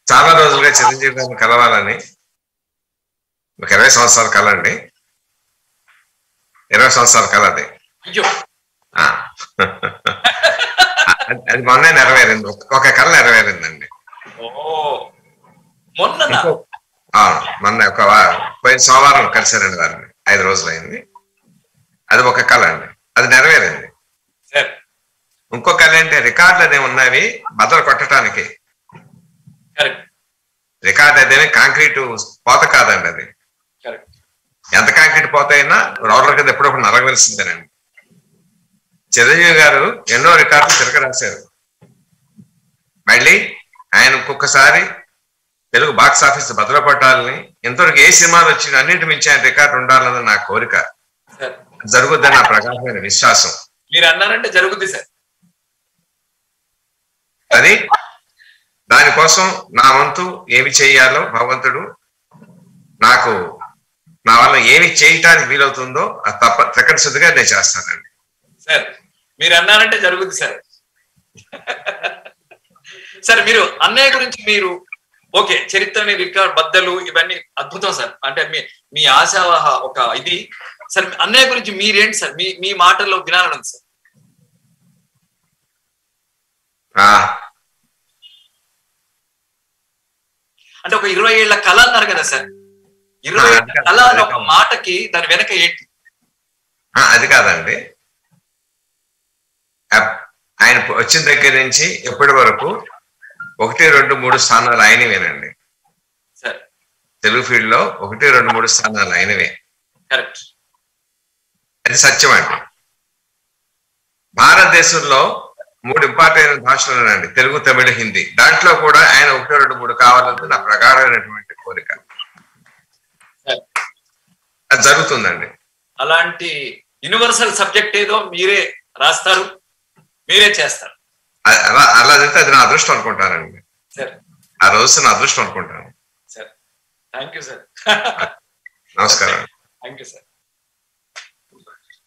చాలా రోజులుగా చిరంజీవి గారిని కలవాలని ఒక ఇరవై సంవత్సరాల కల అండి ఇరవై సంవత్సరాల కల అది అయ్యో ఆ. అది- అది మొన్నే నెరవేరింది ఒక- ఒక కళ నెరవేరిందండి ఓ మొన్న ఇంకో- అవును మొన్న ఒక వా- పోయిన సోమవారం కలిసారండి వారిని ఐదు రోజులు అయింది అది ఒక కళ అండి అది నెరవేరింది సార్ ఇంకో కళ అంటే రికార్డులు అనేవి ఉన్నవి బద్దలు కొట్టడానికి కరెక్ట్ రికార్డ్ అదేమి కాంక్రీట్ పోత కాదండి అది కరెక్ట్ ఎంత కాంక్రీట్ పోత అయినా రోడ్ల కింద ఎప్పుడప్పుడు నరగవలసిందేనండి చిరంజీవి గారు ఎన్నో రికార్డులు తిరగ రాశారు మళ్ళీ ఆయన ఒక్కొక్కసారి తెలుగు బాక్స్ ఆఫీస్ భద్రపట్టాలని ఇంతవరకు ఏ సినిమాలు వచ్చినా అన్నింటి మించి ఆయన రికార్డు ఉండాలన్నది నా కోరిక సార్ జరుగుద్దని నా ప్రగాఢమైన విశ్వాసం మీరు అన్నారంటే జరుగుద్ది సార్ అది దానికోసం నా వంతు ఏమి చేయాలో భగవంతుడు నాకు నా వల్ల ఏమి చేయటానికి వీలవుతుందో అది తప్ప త్రికట శుద్ధిగా నేను చేస్తానండి సార్ మీరు అన్నారంటే జరుగుద్ది సార్ సార్ మీరు అన్నయ్య గురించి మీరు ఓకే చరిత్రని రికార్డ్ బద్దలు ఇవన్నీ అద్భుతం సార్ అంటే మీ మీ ఆశావహ ఒక ఇది సార్ అన్నయ్య గురించి మీరేంటి సార్ మీ మీ మాటల్లో వినాలని ఉంది సార్ ఆ, అంటే ఒక ఇరవై ఏళ్ల కళ అన్నారు కదా సార్ ఇరవై ఏళ్ల కళ అనే ఒక మాటకి దాని వెనక ఏంటి ఆ, అది కాదండి అప్- ఆయన వచ్చిన దగ్గర నుంచి ఎప్పటి వరకు ఒకటి రెండు మూడు స్థానాలు ఆయనవేనండి సార్ తెలుగు ఫీల్డ్ లో ఒకటి రెండు మూడు స్థానాలు ఆయనవే కరెక్ట్ అది సత్యం అండి భారతదేశంలో మూడు ఇంపార్టెంట్ భాషలు ఉన్నాయండి తెలుగు తమిళ హిందీ దాంట్లో కూడా ఆయన ఒకటి రెండు మూడు కావాలన్నది నా ప్రగాఢమైనటువంటి కోరిక సార్ అది జరుగుతుందండి అలాంటి యూనివర్సల్ సబ్జెక్ట్ ఏదో మీరే రాస్తారు మీరే చేస్తారు అ- అలా అలా అయితే అది నా అదృష్టం అనుకుంటానండి సార్ ఆ రోజు నా అదృష్టం అనుకుంటాను సార్ థ్యాంక్ యూ సార్ నమస్కారం థ్యాంక్ యూ సార్